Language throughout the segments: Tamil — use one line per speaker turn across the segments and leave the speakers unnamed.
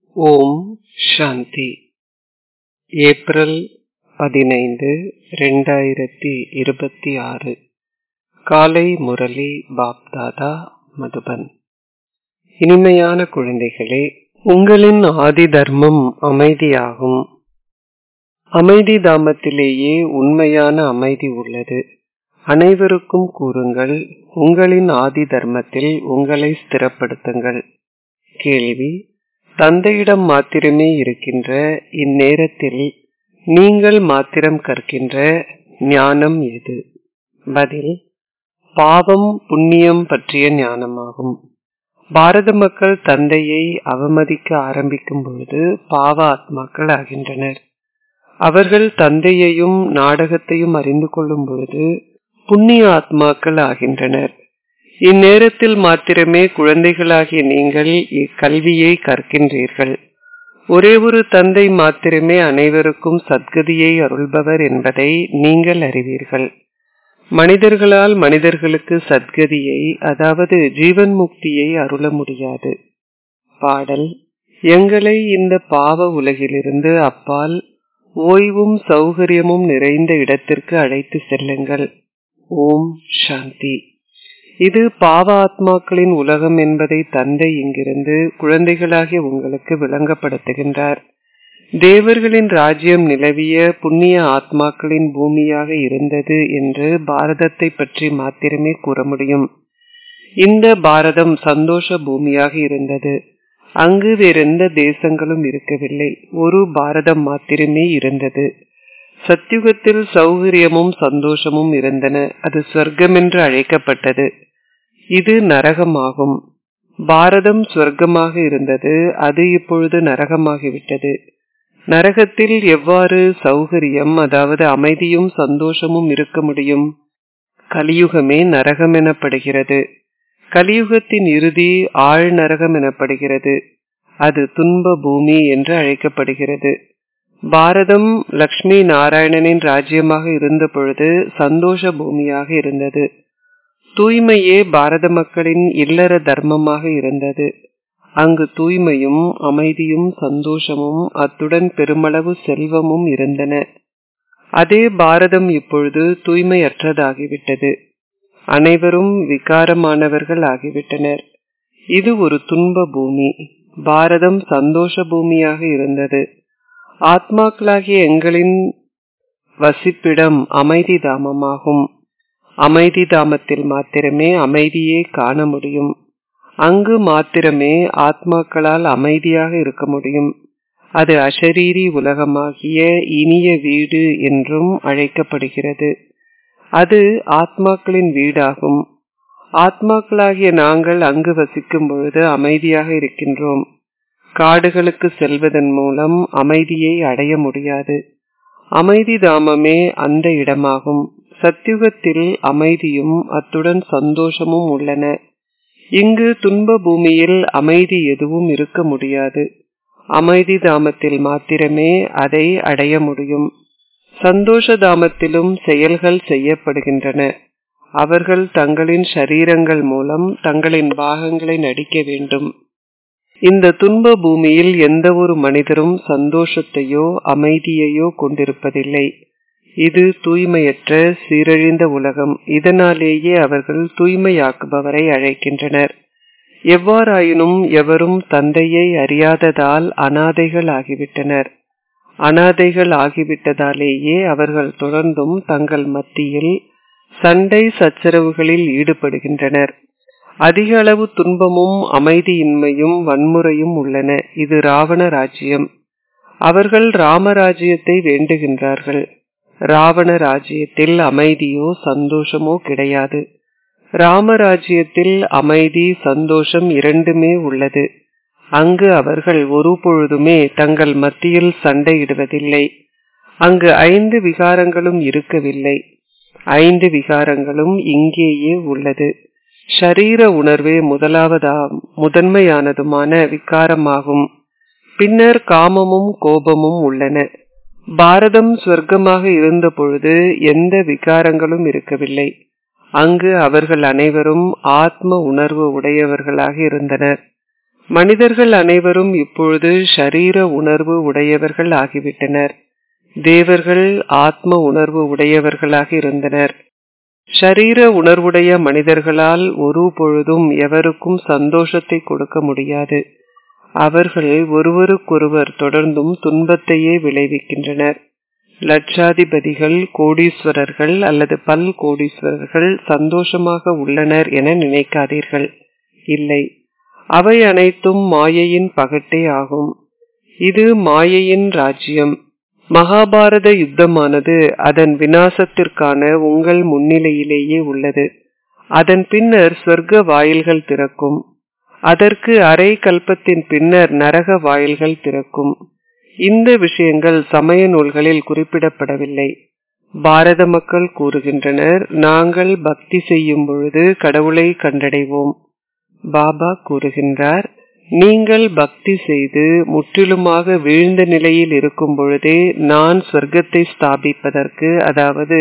ஓம் சாந்தி ஏப்ரல் பதினைந்து ரெண்டாயிரத்தி இருபத்தி ஆறு காலை முரளி பாப்தாதா மதுபன் இனிமையான குழந்தைகளே உங்களின் ஆதி தர்மம் அமைதியாகும் அமைதி தாமத்திலேயே உண்மையான அமைதி உள்ளது அனைவருக்கும் கூறுங்கள் உங்களின் ஆதி தர்மத்தில் உங்களை ஸ்திரப்படுத்துங்கள் கேள்வி தந்தையிடம் மாத்திரமே இருக்கின்ற இந்நேரத்தில் நீங்கள் மாத்திரம் கற்கின்ற ஞானம் எது பதில் பாவம் புண்ணியம் பற்றிய ஞானமாகும் பாரத மக்கள் தந்தையை அவமதிக்க ஆரம்பிக்கும் பொழுது பாவ ஆத்மாக்கள் ஆகின்றனர் அவர்கள் தந்தையையும் நாடகத்தையும் அறிந்து கொள்ளும் பொழுது புண்ணிய ஆத்மாக்கள் ஆகின்றனர் இந்நேரத்தில் மாத்திரமே குழந்தைகளாகிய நீங்கள் இக்கல்வியை கற்கின்றீர்கள் ஒரே ஒரு தந்தை மாத்திரமே அனைவருக்கும் சத்கதியை அருள்பவர் என்பதை நீங்கள் அறிவீர்கள் மனிதர்களால் மனிதர்களுக்கு சத்கதியை அதாவது ஜீவன் முக்தியை அருள முடியாது பாடல் எங்களை இந்த பாவ உலகிலிருந்து அப்பால் ஓய்வும் சௌகரியமும் நிறைந்த இடத்திற்கு அழைத்து செல்லுங்கள் ஓம் சாந்தி இது பாவ ஆத்மாக்களின் உலகம் என்பதை தந்தை இங்கிருந்து குழந்தைகளாகிய உங்களுக்கு விளங்கப்படுத்துகின்றார் தேவர்களின் ராஜ்யம் நிலவிய புண்ணிய ஆத்மாக்களின் பூமியாக இருந்தது என்று பாரதத்தை பற்றி மாத்திரமே கூற முடியும் இந்த பாரதம் சந்தோஷ பூமியாக இருந்தது அங்கு வேறெந்த தேசங்களும் இருக்கவில்லை ஒரு பாரதம் மாத்திரமே இருந்தது சத்தியுகத்தில் சௌகரியமும் சந்தோஷமும் இருந்தன அது சொர்க்கம் என்று அழைக்கப்பட்டது இது நரகமாகும் பாரதம் சொர்க்கமாக இருந்தது அது இப்பொழுது நரகமாகிவிட்டது நரகத்தில் எவ்வாறு சௌகரியம் அதாவது அமைதியும் சந்தோஷமும் இருக்க முடியும் கலியுகமே நரகம் எனப்படுகிறது கலியுகத்தின் இறுதி ஆழ் நரகம் எனப்படுகிறது அது துன்ப பூமி என்று அழைக்கப்படுகிறது பாரதம் லக்ஷ்மி நாராயணனின் ராஜ்யமாக இருந்த பொழுது சந்தோஷ பூமியாக இருந்தது தூய்மையே பாரத மக்களின் இல்லற தர்மமாக இருந்தது அங்கு தூய்மையும் அமைதியும் சந்தோஷமும் அத்துடன் பெருமளவு செல்வமும் இருந்தன அதே பாரதம் இப்பொழுது தூய்மையற்றதாகிவிட்டது அனைவரும் விகாரமானவர்கள் ஆகிவிட்டனர் இது ஒரு துன்ப பூமி பாரதம் சந்தோஷ பூமியாக இருந்தது ஆத்மாக்களாகிய எங்களின் வசிப்பிடம் அமைதி தாமமாகும் அமைதி தாமத்தில் மாத்திரமே அமைதியை காண முடியும் அங்கு மாத்திரமே ஆத்மாக்களால் அமைதியாக இருக்க முடியும் அது அஷரீரி உலகமாகிய இனிய வீடு என்றும் அழைக்கப்படுகிறது அது ஆத்மாக்களின் வீடாகும் ஆத்மாக்களாகிய நாங்கள் அங்கு வசிக்கும் பொழுது அமைதியாக இருக்கின்றோம் காடுகளுக்கு செல்வதன் மூலம் அமைதியை அடைய முடியாது அமைதி தாமமே அந்த இடமாகும் சத்தியுகத்தில் அமைதியும் அத்துடன் சந்தோஷமும் உள்ளன இங்கு துன்ப பூமியில் அமைதி எதுவும் இருக்க முடியாது அமைதி தாமத்தில் மாத்திரமே அதை அடைய முடியும் சந்தோஷ தாமத்திலும் செயல்கள் செய்யப்படுகின்றன அவர்கள் தங்களின் சரீரங்கள் மூலம் தங்களின் பாகங்களை நடிக்க வேண்டும் இந்த துன்ப பூமியில் எந்த ஒரு மனிதரும் சந்தோஷத்தையோ அமைதியையோ கொண்டிருப்பதில்லை இது தூய்மையற்ற சீரழிந்த உலகம் இதனாலேயே அவர்கள் தூய்மையாக்குபவரை அழைக்கின்றனர் எவ்வாறாயினும் எவரும் தந்தையை அறியாததால் அனாதைகள் ஆகிவிட்டனர் அனாதைகள் ஆகிவிட்டதாலேயே அவர்கள் தொடர்ந்தும் தங்கள் மத்தியில் சண்டை சச்சரவுகளில் ஈடுபடுகின்றனர் அதிக அளவு துன்பமும் அமைதியின்மையும் வன்முறையும் உள்ளன இது ராவண ராஜ்யம் அவர்கள் ராமராஜ்யத்தை வேண்டுகின்றார்கள் ராவண ராஜ்யத்தில் அமைதியோ சந்தோஷமோ கிடையாது ராமராஜ்யத்தில் அமைதி சந்தோஷம் இரண்டுமே உள்ளது அங்கு அவர்கள் ஒரு பொழுதுமே தங்கள் மத்தியில் சண்டையிடுவதில்லை அங்கு ஐந்து விகாரங்களும் இருக்கவில்லை ஐந்து விகாரங்களும் இங்கேயே உள்ளது ஷரீர உணர்வே முதலாவதா முதன்மையானதுமான விகாரமாகும் பின்னர் காமமும் கோபமும் உள்ளன பாரதம் சொர்க்கமாக இருந்த பொழுது எந்த விகாரங்களும் இருக்கவில்லை அங்கு அவர்கள் அனைவரும் ஆத்ம உணர்வு உடையவர்களாக இருந்தனர் மனிதர்கள் அனைவரும் இப்பொழுது ஷரீர உணர்வு உடையவர்கள் ஆகிவிட்டனர் தேவர்கள் ஆத்ம உணர்வு உடையவர்களாக இருந்தனர் ஷரீர உணர்வுடைய மனிதர்களால் ஒரு பொழுதும் எவருக்கும் சந்தோஷத்தை கொடுக்க முடியாது அவர்கள் ஒருவருக்கொருவர் தொடர்ந்தும் துன்பத்தையே விளைவிக்கின்றனர் லட்சாதிபதிகள் கோடீஸ்வரர்கள் அல்லது பல் கோடீஸ்வரர்கள் சந்தோஷமாக உள்ளனர் என நினைக்காதீர்கள் இல்லை அவை அனைத்தும் மாயையின் பகட்டே ஆகும் இது மாயையின் ராஜ்யம் மகாபாரத யுத்தமானது அதன் வினாசத்திற்கான உங்கள் முன்னிலையிலேயே உள்ளது அதன் பின்னர் சொர்க்க வாயில்கள் திறக்கும் அதற்கு அரை கல்பத்தின் பின்னர் நரக வாயில்கள் திறக்கும் இந்த விஷயங்கள் சமய நூல்களில் குறிப்பிடப்படவில்லை பாரத மக்கள் கூறுகின்றனர் நாங்கள் பக்தி செய்யும் பொழுது கடவுளை கண்டடைவோம் பாபா கூறுகின்றார் நீங்கள் பக்தி செய்து முற்றிலுமாக வீழ்ந்த நிலையில் இருக்கும் பொழுதே நான் சொர்க்கத்தை ஸ்தாபிப்பதற்கு அதாவது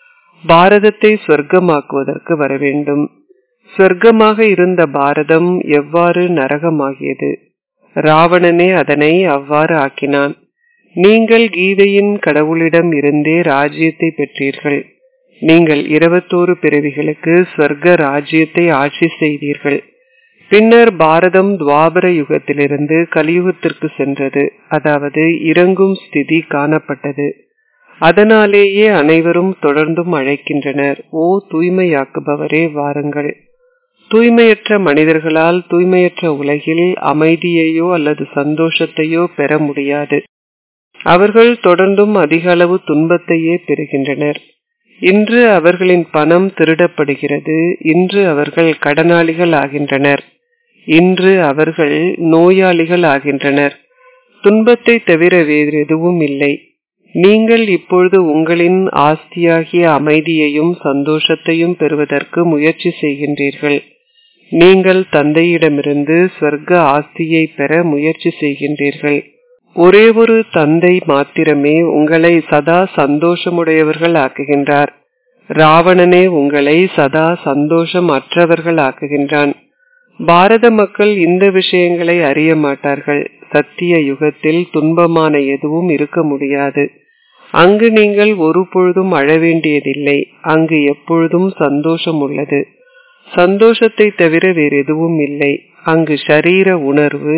பாரதத்தை சொர்க்கமாக்குவதற்கு வர வேண்டும் சொர்க்கமாக இருந்த பாரதம் எவ்வாறு நரகமாகியது ராவணனே அதனை அவ்வாறு ஆக்கினான் நீங்கள் கீதையின் கடவுளிடம் இருந்தே ராஜ்யத்தை பெற்றீர்கள் நீங்கள் இருபத்தோரு பிறவிகளுக்கு சொர்க்க ராஜ்யத்தை ஆட்சி செய்தீர்கள் பின்னர் பாரதம் துவாபர யுகத்திலிருந்து கலியுகத்திற்கு சென்றது அதாவது இறங்கும் ஸ்திதி காணப்பட்டது அதனாலேயே அனைவரும் தொடர்ந்தும் அழைக்கின்றனர் ஓ தூய்மையாக்குபவரே வாருங்கள் தூய்மையற்ற மனிதர்களால் தூய்மையற்ற உலகில் அமைதியையோ அல்லது சந்தோஷத்தையோ பெற முடியாது அவர்கள் தொடர்ந்தும் அதிக அளவு துன்பத்தையே பெறுகின்றனர் இன்று அவர்களின் பணம் திருடப்படுகிறது இன்று அவர்கள் கடனாளிகள் ஆகின்றனர் இன்று அவர்கள் நோயாளிகள் ஆகின்றனர் துன்பத்தை தவிர வேறு எதுவும் இல்லை நீங்கள் இப்பொழுது உங்களின் ஆஸ்தியாகிய அமைதியையும் சந்தோஷத்தையும் பெறுவதற்கு முயற்சி செய்கின்றீர்கள் நீங்கள் தந்தையிடமிருந்து சொர்க்க ஆஸ்தியை பெற முயற்சி செய்கின்றீர்கள் ஒரே ஒரு தந்தை மாத்திரமே உங்களை சதா சந்தோஷமுடையவர்கள் ஆக்குகின்றார் ராவணனே உங்களை சதா சந்தோஷம் அற்றவர்கள் ஆக்குகின்றான் பாரத மக்கள் இந்த விஷயங்களை அறிய மாட்டார்கள் சத்திய யுகத்தில் துன்பமான எதுவும் இருக்க முடியாது அங்கு நீங்கள் ஒரு பொழுதும் அழ வேண்டியதில்லை அங்கு எப்பொழுதும் சந்தோஷம் உள்ளது சந்தோஷத்தை தவிர வேறு எதுவும் இல்லை அங்கு ஷரீர உணர்வு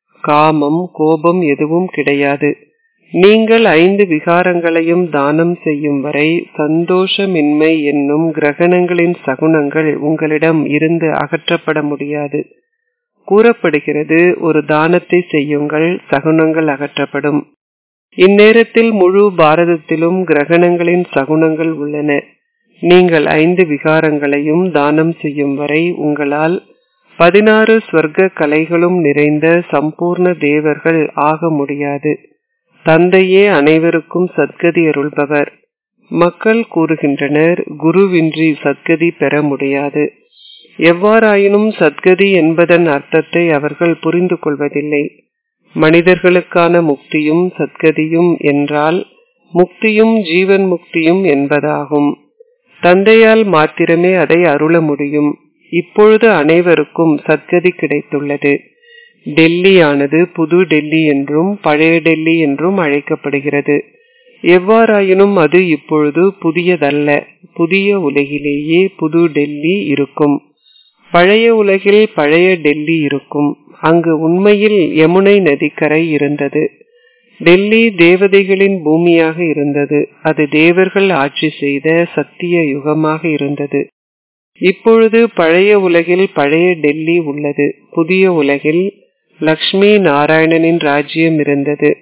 காமம் கோபம் எதுவும் கிடையாது நீங்கள் ஐந்து விகாரங்களையும் தானம் செய்யும் வரை சந்தோஷமின்மை என்னும் கிரகணங்களின் சகுனங்கள் உங்களிடம் இருந்து அகற்றப்பட முடியாது கூறப்படுகிறது ஒரு தானத்தை செய்யுங்கள் சகுனங்கள் அகற்றப்படும் இந்நேரத்தில் முழு பாரதத்திலும் கிரகணங்களின் சகுனங்கள் உள்ளன நீங்கள் ஐந்து விகாரங்களையும் தானம் செய்யும் வரை உங்களால் பதினாறு ஸ்வர்க்க கலைகளும் நிறைந்த சம்பூர்ண தேவர்கள் ஆக முடியாது தந்தையே அனைவருக்கும் சத்கதி அருள்பவர் மக்கள் கூறுகின்றனர் குருவின்றி சத்கதி பெற முடியாது எவ்வாறாயினும் சத்கதி என்பதன் அர்த்தத்தை அவர்கள் புரிந்து கொள்வதில்லை மனிதர்களுக்கான முக்தியும் சத்கதியும் என்றால் முக்தியும் ஜீவன் முக்தியும் என்பதாகும் தந்தையால் மாத்திரமே அதை அருள முடியும் இப்பொழுது அனைவருக்கும் சத்கதி கிடைத்துள்ளது டெல்லியானது புது டெல்லி என்றும் பழைய டெல்லி என்றும் அழைக்கப்படுகிறது எவ்வாறாயினும் அது இப்பொழுது புதியதல்ல புதிய உலகிலேயே புது டெல்லி இருக்கும் பழைய உலகில் பழைய டெல்லி இருக்கும் அங்கு உண்மையில் யமுனை நதிக்கரை இருந்தது டெல்லி தேவதைகளின் பூமியாக இருந்தது அது தேவர்கள் ஆட்சி செய்த சத்திய யுகமாக இருந்தது இப்பொழுது பழைய உலகில் பழைய டெல்லி உள்ளது புதிய உலகில் லக்ஷ்மி நாராயணனின் ராஜ்யம் இருந்தது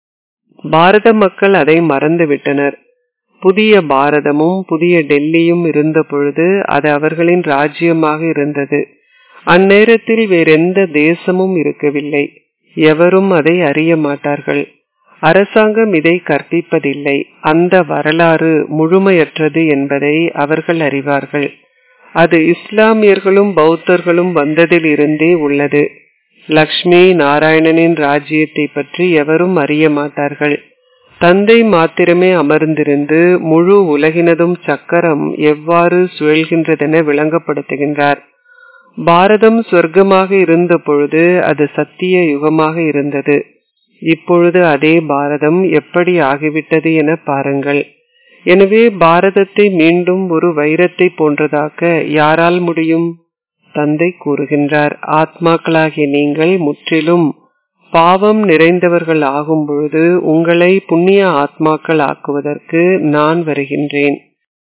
பாரத மக்கள் அதை மறந்துவிட்டனர் புதிய பாரதமும் புதிய டெல்லியும் இருந்த பொழுது அது அவர்களின் ராஜ்யமாக இருந்தது அந்நேரத்தில் வேறெந்த தேசமும் இருக்கவில்லை எவரும் அதை அறிய மாட்டார்கள் அரசாங்கம் இதை கற்பிப்பதில்லை அந்த வரலாறு முழுமையற்றது என்பதை அவர்கள் அறிவார்கள் அது இஸ்லாமியர்களும் பௌத்தர்களும் வந்ததில் இருந்தே உள்ளது லக்ஷ்மி நாராயணனின் ராஜ்யத்தை பற்றி எவரும் அறிய மாட்டார்கள் தந்தை மாத்திரமே அமர்ந்திருந்து முழு உலகினதும் சக்கரம் எவ்வாறு சுழல்கின்றதென விளங்கப்படுத்துகின்றார் பாரதம் சொர்க்கமாக இருந்த பொழுது அது சத்திய யுகமாக இருந்தது இப்பொழுது அதே பாரதம் எப்படி ஆகிவிட்டது என பாருங்கள் எனவே பாரதத்தை மீண்டும் ஒரு வைரத்தை போன்றதாக்க யாரால் முடியும் தந்தை கூறுகின்றார் ஆத்மாக்களாகிய நீங்கள் முற்றிலும் பாவம் நிறைந்தவர்கள் ஆகும் பொழுது உங்களை புண்ணிய ஆத்மாக்கள் ஆக்குவதற்கு நான் வருகின்றேன்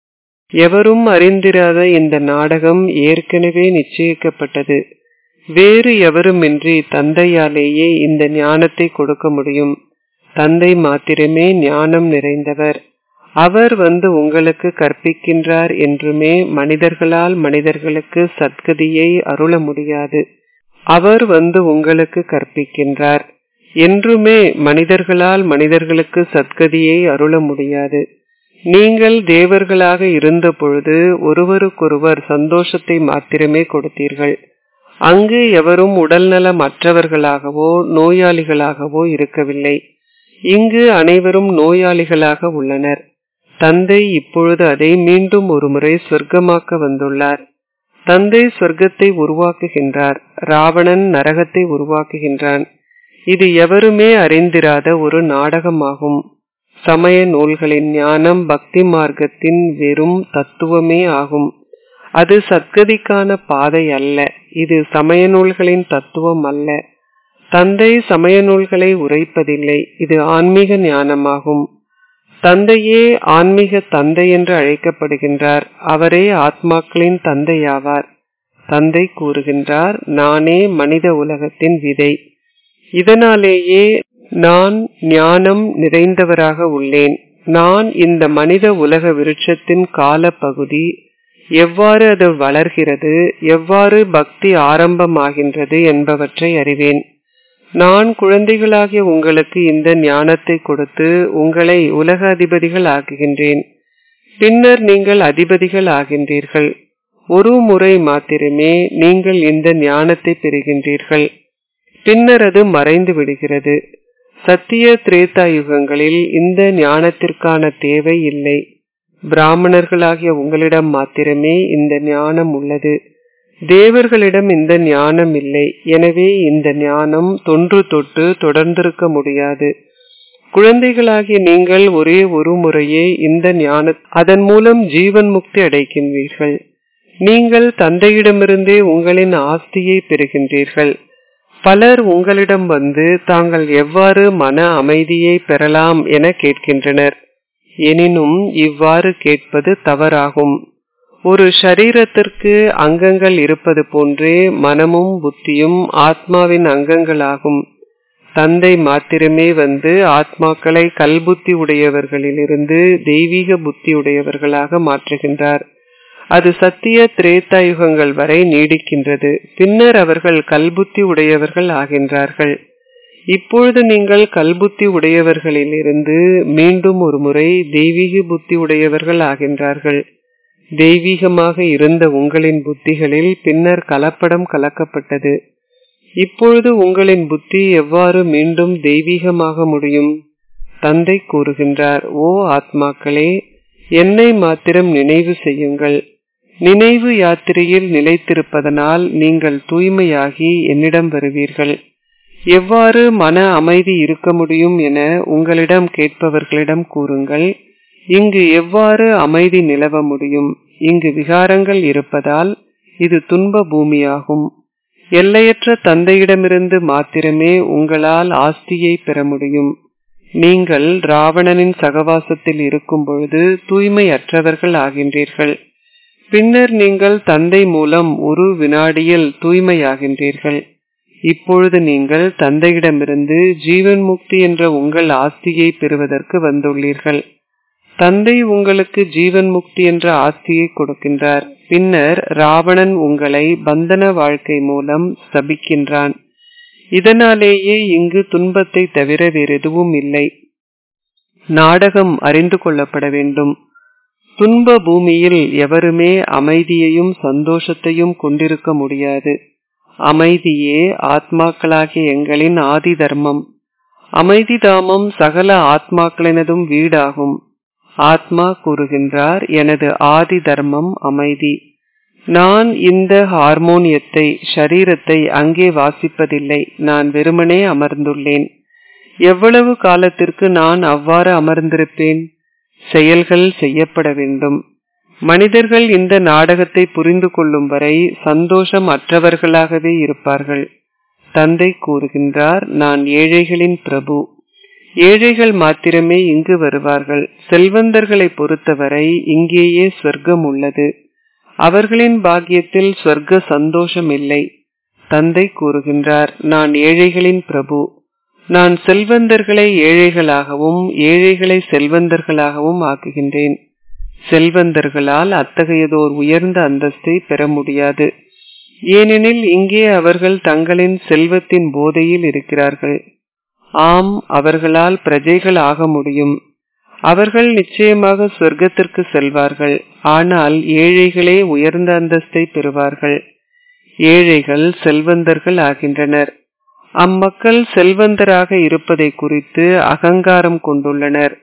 எவரும் அறிந்திராத இந்த நாடகம் ஏற்கனவே நிச்சயிக்கப்பட்டது வேறு எவருமின்றி தந்தையாலேயே இந்த ஞானத்தை கொடுக்க முடியும் தந்தை மாத்திரமே ஞானம் நிறைந்தவர் அவர் வந்து உங்களுக்கு கற்பிக்கின்றார் என்றுமே மனிதர்களால் மனிதர்களுக்கு சத்கதியை அருள முடியாது அவர் வந்து உங்களுக்கு கற்பிக்கின்றார் என்றுமே மனிதர்களால் மனிதர்களுக்கு சத்கதியை அருள முடியாது நீங்கள் தேவர்களாக இருந்த பொழுது ஒருவருக்கொருவர் சந்தோஷத்தை மாத்திரமே கொடுத்தீர்கள் அங்கு எவரும் உடல்நலம் அற்றவர்களாகவோ நோயாளிகளாகவோ இருக்கவில்லை இங்கு அனைவரும் நோயாளிகளாக உள்ளனர் தந்தை இப்பொழுது அதை மீண்டும் ஒருமுறை சொர்க்கமாக்க வந்துள்ளார் தந்தை சொர்க்கத்தை உருவாக்குகின்றார் ராவணன் நரகத்தை உருவாக்குகின்றான் இது எவருமே அறிந்திராத ஒரு நாடகமாகும் சமய நூல்களின் ஞானம் பக்தி மார்க்கத்தின் வெறும் தத்துவமே ஆகும் அது சத்கதிக்கான பாதை அல்ல இது சமய நூல்களின் தத்துவம் அல்ல தந்தை சமய நூல்களை உரைப்பதில்லை இது ஆன்மீக ஞானமாகும் தந்தையே ஆன்மீக தந்தை என்று அழைக்கப்படுகின்றார் அவரே ஆத்மாக்களின் தந்தையாவார் தந்தை கூறுகின்றார் நானே மனித உலகத்தின் விதை இதனாலேயே நான் ஞானம் நிறைந்தவராக உள்ளேன் நான் இந்த மனித உலக விருட்சத்தின் கால பகுதி எவ்வாறு அது வளர்கிறது எவ்வாறு பக்தி ஆரம்பமாகின்றது என்பவற்றை அறிவேன் நான் குழந்தைகளாகிய உங்களுக்கு இந்த ஞானத்தை கொடுத்து உங்களை உலக அதிபதிகள் ஆக்குகின்றேன் பின்னர் நீங்கள் அதிபதிகள் ஆகின்றீர்கள் ஒரு முறை மாத்திரமே நீங்கள் இந்த ஞானத்தை பெறுகின்றீர்கள் பின்னர் அது மறைந்து விடுகிறது சத்திய திரேதா யுகங்களில் இந்த ஞானத்திற்கான தேவை இல்லை பிராமணர்களாகிய உங்களிடம் மாத்திரமே இந்த ஞானம் உள்ளது தேவர்களிடம் இந்த ஞானம் இல்லை எனவே இந்த ஞானம் தொன்று தொட்டு தொடர்ந்திருக்க முடியாது குழந்தைகளாகிய நீங்கள் ஒரே ஒரு முறையே இந்த ஞான அதன் மூலம் ஜீவன் முக்தி அடைக்கின்றீர்கள் நீங்கள் தந்தையிடமிருந்தே உங்களின் ஆஸ்தியை பெறுகின்றீர்கள் பலர் உங்களிடம் வந்து தாங்கள் எவ்வாறு மன அமைதியை பெறலாம் என கேட்கின்றனர் எனினும் இவ்வாறு கேட்பது தவறாகும் ஒரு ஷரீரத்திற்கு அங்கங்கள் இருப்பது போன்றே மனமும் புத்தியும் ஆத்மாவின் அங்கங்களாகும் தந்தை மாத்திரமே வந்து ஆத்மாக்களை கல்புத்தி உடையவர்களிலிருந்து தெய்வீக புத்தி உடையவர்களாக மாற்றுகின்றார் அது சத்திய திரேத்தாயுகங்கள் வரை நீடிக்கின்றது பின்னர் அவர்கள் கல்புத்தி உடையவர்கள் ஆகின்றார்கள் இப்பொழுது நீங்கள் கல்புத்தி உடையவர்களிலிருந்து மீண்டும் ஒரு முறை தெய்வீக புத்தி உடையவர்கள் ஆகின்றார்கள் தெய்வீகமாக இருந்த உங்களின் புத்திகளில் பின்னர் கலப்படம் கலக்கப்பட்டது இப்பொழுது உங்களின் புத்தி எவ்வாறு மீண்டும் தெய்வீகமாக முடியும் தந்தை கூறுகின்றார் ஓ ஆத்மாக்களே என்னை மாத்திரம் நினைவு செய்யுங்கள் நினைவு யாத்திரையில் நிலைத்திருப்பதனால் நீங்கள் தூய்மையாகி என்னிடம் வருவீர்கள் எவ்வாறு மன அமைதி இருக்க முடியும் என உங்களிடம் கேட்பவர்களிடம் கூறுங்கள் இங்கு எவ்வாறு அமைதி நிலவ முடியும் இங்கு விகாரங்கள் இருப்பதால் இது துன்ப பூமியாகும் எல்லையற்ற தந்தையிடமிருந்து மாத்திரமே உங்களால் ஆஸ்தியை பெற முடியும் நீங்கள் ராவணனின் சகவாசத்தில் இருக்கும் பொழுது தூய்மையற்றவர்கள் ஆகின்றீர்கள் பின்னர் நீங்கள் தந்தை மூலம் ஒரு வினாடியில் தூய்மையாகின்றீர்கள் இப்பொழுது நீங்கள் தந்தையிடமிருந்து ஜீவன் முக்தி என்ற உங்கள் ஆஸ்தியை பெறுவதற்கு வந்துள்ளீர்கள் தந்தை உங்களுக்கு ஜீவன் முக்தி என்ற ஆஸ்தியை கொடுக்கின்றார் பின்னர் ராவணன் உங்களை பந்தன வாழ்க்கை மூலம் சபிக்கின்றான் இதனாலேயே இங்கு துன்பத்தை தவிர வேறெதுவும் இல்லை நாடகம் அறிந்து கொள்ளப்பட வேண்டும் துன்ப பூமியில் எவருமே அமைதியையும் சந்தோஷத்தையும் கொண்டிருக்க முடியாது அமைதியே ஆத்மாக்களாகிய எங்களின் ஆதி தர்மம் அமைதி தாமம் சகல ஆத்மாக்களினதும் வீடாகும் ஆத்மா கூறுகின்றார் எனது ஆதி தர்மம் அமைதி நான் இந்த ஹார்மோனியத்தை ஷரீரத்தை அங்கே வாசிப்பதில்லை நான் வெறுமனே அமர்ந்துள்ளேன் எவ்வளவு காலத்திற்கு நான் அவ்வாறு அமர்ந்திருப்பேன் செயல்கள் செய்யப்பட வேண்டும் மனிதர்கள் இந்த நாடகத்தை புரிந்து கொள்ளும் வரை சந்தோஷம் அற்றவர்களாகவே இருப்பார்கள் தந்தை கூறுகின்றார் நான் ஏழைகளின் பிரபு ஏழைகள் மாத்திரமே இங்கு வருவார்கள் செல்வந்தர்களை பொறுத்தவரை இங்கேயே சொர்க்கம் உள்ளது அவர்களின் பாக்கியத்தில் சொர்க்க சந்தோஷம் இல்லை தந்தை கூறுகின்றார் நான் ஏழைகளின் பிரபு நான் செல்வந்தர்களை ஏழைகளாகவும் ஏழைகளை செல்வந்தர்களாகவும் ஆக்குகின்றேன் செல்வந்தர்களால் அத்தகையதோர் உயர்ந்த அந்தஸ்தை பெற முடியாது ஏனெனில் இங்கே அவர்கள் தங்களின் செல்வத்தின் போதையில் இருக்கிறார்கள் ஆம் அவர்களால் பிரஜைகள் ஆக முடியும் அவர்கள் நிச்சயமாக சொர்க்கத்திற்கு செல்வார்கள் ஆனால் ஏழைகளே உயர்ந்த அந்தஸ்தை பெறுவார்கள் ஏழைகள் செல்வந்தர்கள் ஆகின்றனர் அம்மக்கள் செல்வந்தராக இருப்பதை குறித்து அகங்காரம் கொண்டுள்ளனர்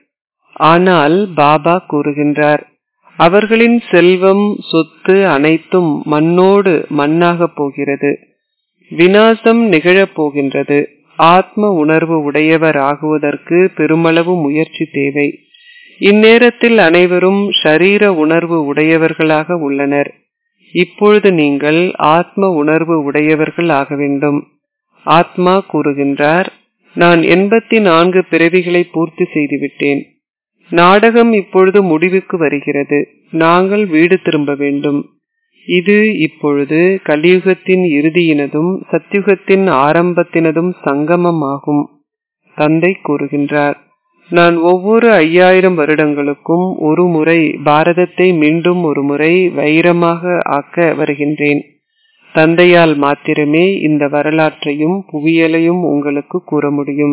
ஆனால் பாபா கூறுகின்றார் அவர்களின் செல்வம் சொத்து அனைத்தும் மண்ணோடு மண்ணாக போகிறது வினாசம் நிகழப் போகின்றது ஆத்ம உணர்வு உடையவர் ஆகுவதற்கு பெருமளவு முயற்சி தேவை இந்நேரத்தில் அனைவரும் ஷரீர உணர்வு உடையவர்களாக உள்ளனர் இப்பொழுது நீங்கள் ஆத்ம உணர்வு உடையவர்கள் ஆக வேண்டும் ஆத்மா கூறுகின்றார் நான் எண்பத்தி நான்கு பிறவிகளை பூர்த்தி செய்துவிட்டேன் நாடகம் இப்பொழுது முடிவுக்கு வருகிறது நாங்கள் வீடு திரும்ப வேண்டும் இது இப்பொழுது கலியுகத்தின் இறுதியினதும் சத்தியுகத்தின் ஆரம்பத்தினதும் சங்கமமாகும் தந்தை கூறுகின்றார் நான் ஒவ்வொரு ஐயாயிரம் வருடங்களுக்கும் ஒரு முறை பாரதத்தை மீண்டும் ஒரு முறை வைரமாக ஆக்க வருகின்றேன் தந்தையால் மாத்திரமே இந்த வரலாற்றையும் புவியலையும் உங்களுக்கு கூற முடியும்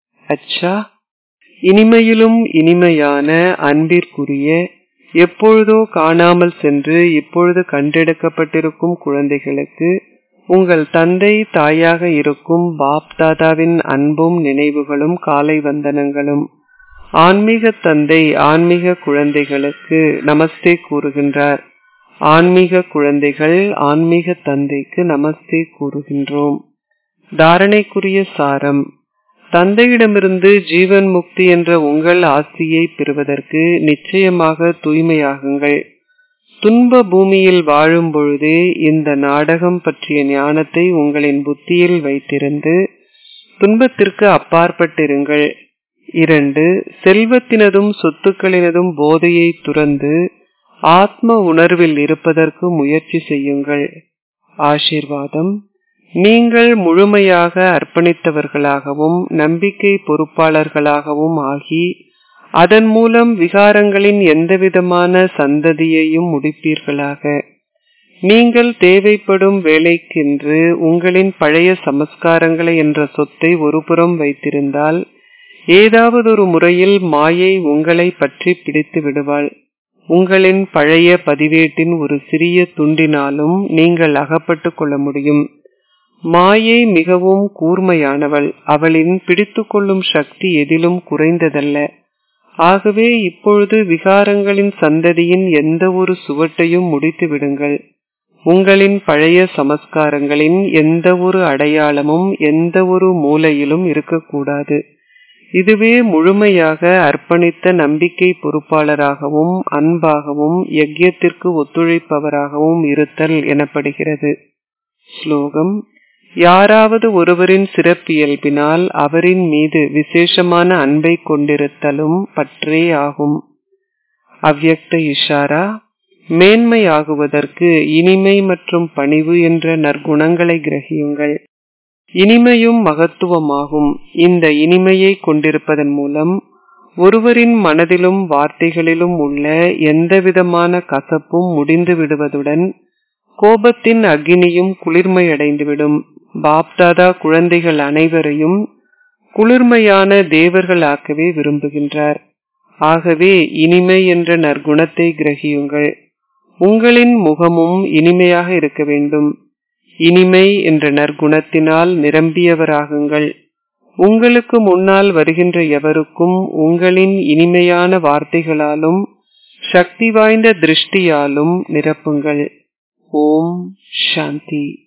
அச்சா இனிமையிலும் இனிமையான அன்பிற்குரிய எப்பொழுதோ காணாமல் சென்று இப்பொழுது கண்டெடுக்கப்பட்டிருக்கும் குழந்தைகளுக்கு உங்கள் தந்தை தாயாக இருக்கும் பாப் தாதாவின் அன்பும் நினைவுகளும் காலை வந்தனங்களும் ஆன்மீக தந்தை ஆன்மீக குழந்தைகளுக்கு நமஸ்தே கூறுகின்றார் ஆன்மீக குழந்தைகள் ஆன்மீக தந்தைக்கு நமஸ்தே கூறுகின்றோம் தாரணைக்குரிய சாரம் தந்தையிடமிருந்து ஜீவன் முக்தி என்ற உங்கள் ஆசியை பெறுவதற்கு நிச்சயமாக தூய்மையாகுங்கள் துன்ப பூமியில் வாழும் பொழுதே இந்த நாடகம் பற்றிய ஞானத்தை உங்களின் புத்தியில் வைத்திருந்து துன்பத்திற்கு அப்பாற்பட்டிருங்கள் இரண்டு செல்வத்தினதும் சொத்துக்களினதும் போதையை துறந்து ஆத்ம உணர்வில் இருப்பதற்கு முயற்சி செய்யுங்கள் ஆசீர்வாதம் நீங்கள் முழுமையாக அர்ப்பணித்தவர்களாகவும் நம்பிக்கை பொறுப்பாளர்களாகவும் ஆகி அதன் மூலம் விகாரங்களின் எந்தவிதமான சந்ததியையும் முடிப்பீர்களாக நீங்கள் தேவைப்படும் வேலைக்கென்று உங்களின் பழைய சமஸ்காரங்களை என்ற சொத்தை ஒருபுறம் வைத்திருந்தால் ஏதாவது ஒரு முறையில் மாயை உங்களை பற்றி பிடித்து விடுவாள் உங்களின் பழைய பதிவேட்டின் ஒரு சிறிய துண்டினாலும் நீங்கள் அகப்பட்டு கொள்ள முடியும் மாயை மிகவும் கூர்மையானவள் அவளின் பிடித்துக்கொள்ளும் சக்தி எதிலும் குறைந்ததல்ல ஆகவே இப்பொழுது விகாரங்களின் சந்ததியின் எந்த ஒரு சுவட்டையும் முடித்து விடுங்கள் உங்களின் பழைய சமஸ்காரங்களின் எந்த ஒரு அடையாளமும் எந்த ஒரு மூலையிலும் இருக்கக்கூடாது இதுவே முழுமையாக அர்ப்பணித்த நம்பிக்கை பொறுப்பாளராகவும் அன்பாகவும் யஜ்யத்திற்கு ஒத்துழைப்பவராகவும் இருத்தல் எனப்படுகிறது ஸ்லோகம் யாராவது ஒருவரின் சிறப்பியல்பினால் அவரின் மீது விசேஷமான அன்பை கொண்டிருத்தலும் பற்றே ஆகும் அவ்யக்த இஷாரா மேன்மையாகுவதற்கு இனிமை மற்றும் பணிவு என்ற நற்குணங்களை கிரகியுங்கள் இனிமையும் மகத்துவமாகும் இந்த இனிமையை கொண்டிருப்பதன் மூலம் ஒருவரின் மனதிலும் வார்த்தைகளிலும் உள்ள எந்தவிதமான கசப்பும் முடிந்து விடுவதுடன் கோபத்தின் அக்னியும் குளிர்மையடைந்துவிடும் பாப்தாதா குழந்தைகள் அனைவரையும் குளிர்மையான தேவர்களாக்கவே விரும்புகின்றார் ஆகவே இனிமை என்ற நற்குணத்தை கிரகியுங்கள் உங்களின் முகமும் இனிமையாக இருக்க வேண்டும் இனிமை என்ற நற்குணத்தினால் நிரம்பியவராகுங்கள் உங்களுக்கு முன்னால் வருகின்ற எவருக்கும் உங்களின் இனிமையான வார்த்தைகளாலும் சக்தி வாய்ந்த திருஷ்டியாலும் நிரப்புங்கள் ஓம் சாந்தி